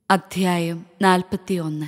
അധ്യായം നാൽപ്പത്തിയൊന്ന്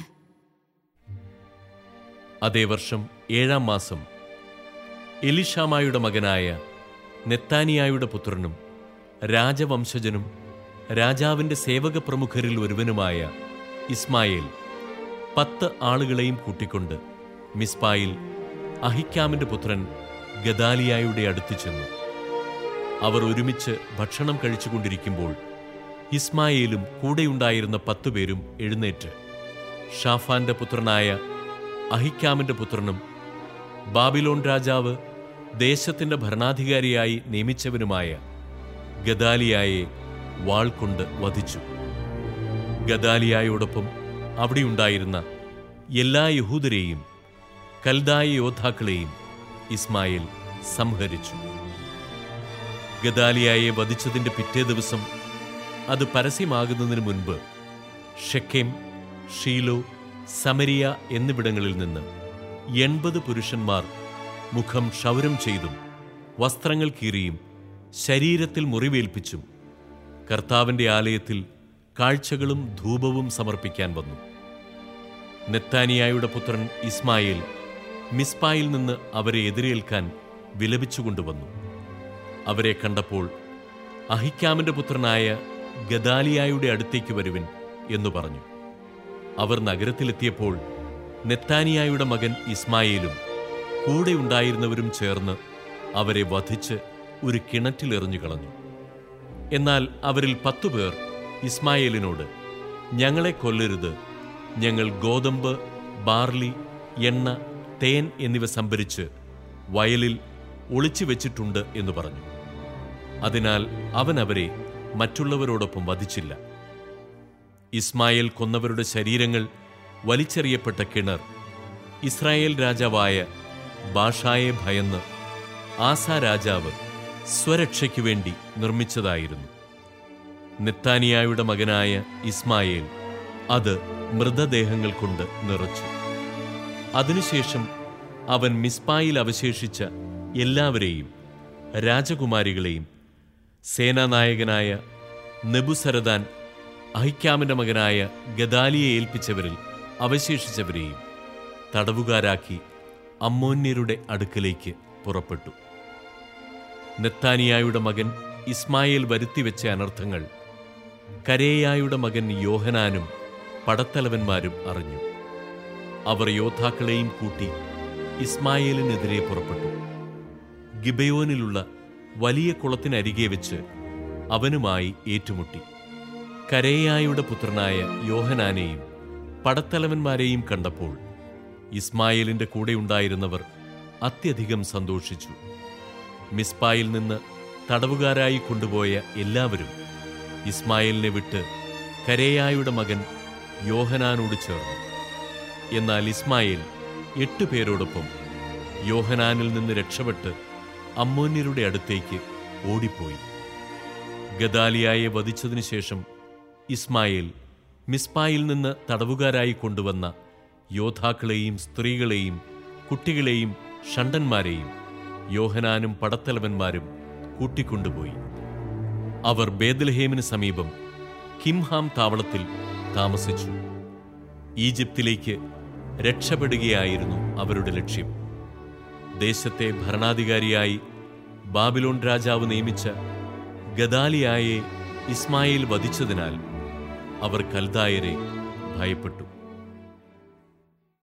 അതേ വർഷം ഏഴാം മാസം എലിഷാമായുടെ മകനായ നെത്താനിയായുടെ പുത്രനും രാജവംശജനും രാജാവിന്റെ സേവക പ്രമുഖരിൽ ഒരുവനുമായ ഇസ്മായേൽ പത്ത് ആളുകളെയും കൂട്ടിക്കൊണ്ട് മിസ്പായിൽ അഹിക്കാമിന്റെ പുത്രൻ ഗദാലിയായുടെ അടുത്ത് ചെന്നു അവർ ഒരുമിച്ച് ഭക്ഷണം കഴിച്ചുകൊണ്ടിരിക്കുമ്പോൾ ഇസ്മായേലും കൂടെയുണ്ടായിരുന്ന പത്തുപേരും എഴുന്നേറ്റ് ഷാഫാന്റെ പുത്രനായ അഹിക്കാമിന്റെ പുത്രനും ബാബിലോൺ രാജാവ് ദേശത്തിന്റെ ഭരണാധികാരിയായി നിയമിച്ചവനുമായ ഗദാലിയായെ വാൾ കൊണ്ട് വധിച്ചു ഗദാലിയായോടൊപ്പം അവിടെയുണ്ടായിരുന്ന എല്ലാ യഹൂദരെയും കൽദായ യോദ്ധാക്കളെയും ഇസ്മായേൽ സംഹരിച്ചു ഗദാലിയായെ വധിച്ചതിന്റെ പിറ്റേ ദിവസം അത് പരസ്യമാകുന്നതിന് മുൻപ് ഷെക്കേം ഷീലോ സമരിയ എന്നിവിടങ്ങളിൽ നിന്ന് എൺപത് പുരുഷന്മാർ മുഖം ക്ഷൗരം ചെയ്തും വസ്ത്രങ്ങൾ കീറിയും ശരീരത്തിൽ മുറിവേൽപ്പിച്ചും കർത്താവിന്റെ ആലയത്തിൽ കാഴ്ചകളും ധൂപവും സമർപ്പിക്കാൻ വന്നു നെത്താനിയായുടെ പുത്രൻ ഇസ്മായേൽ മിസ്പായിൽ നിന്ന് അവരെ എതിരേൽക്കാൻ വിലപിച്ചുകൊണ്ടുവന്നു അവരെ കണ്ടപ്പോൾ അഹിക്കാമിന്റെ പുത്രനായ ഗദാലിയായുടെ അടുത്തേക്ക് വരുവിൻ എന്നു പറഞ്ഞു അവർ നഗരത്തിലെത്തിയപ്പോൾ നെത്താനിയായുടെ മകൻ ഇസ്മായേലും കൂടെ ഉണ്ടായിരുന്നവരും ചേർന്ന് അവരെ വധിച്ച് ഒരു കിണറ്റിലെറിഞ്ഞു കളഞ്ഞു എന്നാൽ അവരിൽ പത്തുപേർ ഇസ്മായേലിനോട് ഞങ്ങളെ കൊല്ലരുത് ഞങ്ങൾ ഗോതമ്പ് ബാർലി എണ്ണ തേൻ എന്നിവ സംഭരിച്ച് വയലിൽ ഒളിച്ചു വെച്ചിട്ടുണ്ട് എന്ന് പറഞ്ഞു അതിനാൽ അവൻ അവരെ മറ്റുള്ളവരോടൊപ്പം വധിച്ചില്ല ഇസ്മായേൽ കൊന്നവരുടെ ശരീരങ്ങൾ വലിച്ചെറിയപ്പെട്ട കിണർ ഇസ്രായേൽ രാജാവായ ബാഷായെ ഭയന്ന് ആസ രാജാവ് സ്വരക്ഷയ്ക്കു വേണ്ടി നിർമ്മിച്ചതായിരുന്നു നെത്താനിയായുടെ മകനായ ഇസ്മായേൽ അത് മൃതദേഹങ്ങൾ കൊണ്ട് നിറച്ചു അതിനുശേഷം അവൻ മിസ്പായിൽ അവശേഷിച്ച എല്ലാവരെയും രാജകുമാരികളെയും സേനാനായകനായ നെബുസരദാൻ അഹിക്കാമിന്റെ മകനായ ഗദാലിയെ ഏൽപ്പിച്ചവരിൽ അവശേഷിച്ചവരെയും തടവുകാരാക്കി അമ്മോന്യരുടെ അടുക്കലേക്ക് പുറപ്പെട്ടു നെത്താനിയായുടെ മകൻ ഇസ്മായേൽ വരുത്തിവെച്ച അനർത്ഥങ്ങൾ കരേയായുടെ മകൻ യോഹനാനും പടത്തലവന്മാരും അറിഞ്ഞു അവർ യോദ്ധാക്കളെയും കൂട്ടി ഇസ്മായേലിനെതിരെ പുറപ്പെട്ടു ഗിബയോനിലുള്ള വലിയ കുളത്തിനരികെ വെച്ച് അവനുമായി ഏറ്റുമുട്ടി കരേയായുടെ പുത്രനായ യോഹനാനെയും പടത്തലവന്മാരെയും കണ്ടപ്പോൾ ഇസ്മായേലിന്റെ കൂടെയുണ്ടായിരുന്നവർ അത്യധികം സന്തോഷിച്ചു മിസ്പായിൽ നിന്ന് തടവുകാരായി കൊണ്ടുപോയ എല്ലാവരും ഇസ്മായേലിനെ വിട്ട് കരേയായുടെ മകൻ യോഹനാനോട് ചേർന്നു എന്നാൽ ഇസ്മായേൽ എട്ട് പേരോടൊപ്പം യോഹനാനിൽ നിന്ന് രക്ഷപ്പെട്ട് അമ്മോന്യരുടെ അടുത്തേക്ക് ഓടിപ്പോയി ഗദാലിയായെ വധിച്ചതിനു ശേഷം ഇസ്മായേൽ മിസ്പായിൽ നിന്ന് തടവുകാരായി കൊണ്ടുവന്ന യോദ്ധാക്കളെയും സ്ത്രീകളെയും കുട്ടികളെയും ഷണ്ടന്മാരെയും യോഹനാനും പടത്തലവന്മാരും കൂട്ടിക്കൊണ്ടുപോയി അവർ ബേദൽഹേമിന് സമീപം കിംഹാം താവളത്തിൽ താമസിച്ചു ഈജിപ്തിലേക്ക് രക്ഷപ്പെടുകയായിരുന്നു അവരുടെ ലക്ഷ്യം ദേശത്തെ ഭരണാധികാരിയായി ബാബിലോൺ രാജാവ് നിയമിച്ച ഗദാലിയായെ ഇസ്മായിൽ വധിച്ചതിനാൽ അവർ കൽദായരെ ഭയപ്പെട്ടു